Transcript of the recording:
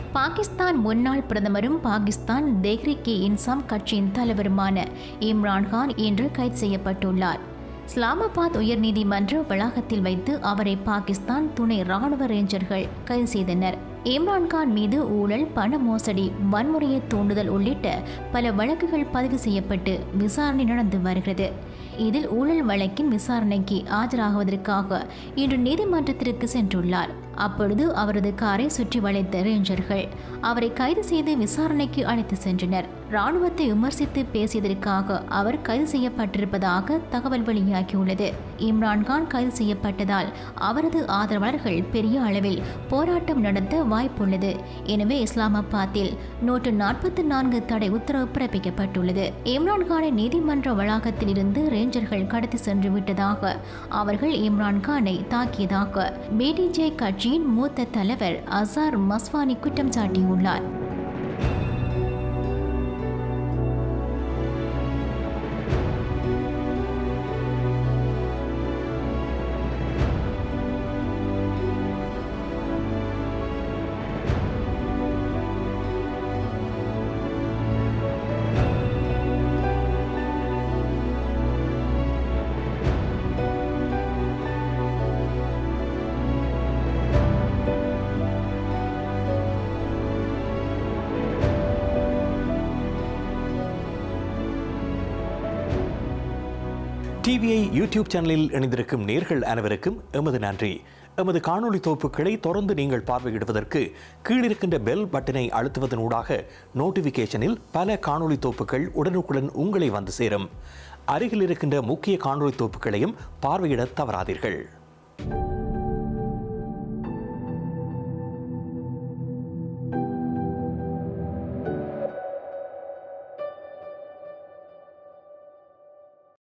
பாகிஸ்தான் முன்னாள் பிரதமரும் பாகிஸ்தான் தெஹ்ரிக் இ இன்சாம் கட்சியின் தலைவருமான இம்ரான்கான் இன்று கைது செய்யப்பட்டுள்ளார் இஸ்லாமாபாத் உயர்நீதிமன்ற வளாகத்தில் வைத்து அவரை பாகிஸ்தான் துணை ராணுவ ரேஞ்சர்கள் கைது செய்தனர் இம்ரான்கான் மீது ஊழல் பண மோசடி வன்முறையை தூண்டுதல் உள்ளிட்ட பல வழக்குகள் பதிவு செய்யப்பட்டு விசாரணை நடந்து வருகிறது இதில் ஊழல் வழக்கின் விசாரணைக்கு ஆஜராகுவதற்காக இன்று நீதிமன்றத்திற்கு சென்றுள்ளார் அப்பொழுது அவரது காரை சுற்றி வளைத்த ரேஞ்சர்கள் அவரை கைது செய்து விசாரணைக்கு அழைத்து சென்றனர் ராணுவத்தை விமர்சித்து பேசியதற்காக அவர் கைது செய்யப்பட்டிருப்பதாக தகவல் வெளியாகியுள்ளது இம்ரான்கான் கைது செய்யப்பட்டதால் அவரது ஆதரவாளர்கள் பெரிய அளவில் போராட்டம் நடத்த வாய்ப்புள்ளது எனவே இஸ்லாமாபாத்தில் நூற்று நாற்பத்தி நான்கு தடை உத்தரவு பிறப்பிக்கப்பட்டுள்ளது இம்ரான்கானை நீதிமன்ற வளாகத்தில் இருந்து ரேஞ்சர்கள் கடத்தி சென்று விட்டதாக அவர்கள் இம்ரான்கானை தாக்கியதாக பிடிஜே கட்சியின் மூத்த தலைவர் அசார் மஸ்வானி குற்றம் சாட்டியுள்ளார் டிவிஐ யூடியூப் சேனலில் இணைந்திருக்கும் நேர்கள் அனைவருக்கும் எமது நன்றி எமது காணொளி தொகுப்புகளை தொடர்ந்து நீங்கள் பார்வையிடுவதற்கு கீழிருக்கின்ற பெல் பட்டனை அழுத்துவதன் ஊடாக நோட்டிஃபிகேஷனில் பல காணொளி தொகுப்புகள் உடனுக்குடன் உங்களை வந்து சேரும் அருகில் இருக்கின்ற முக்கிய காணொளி தொகுப்புகளையும் பார்வையிட தவறாதீர்கள்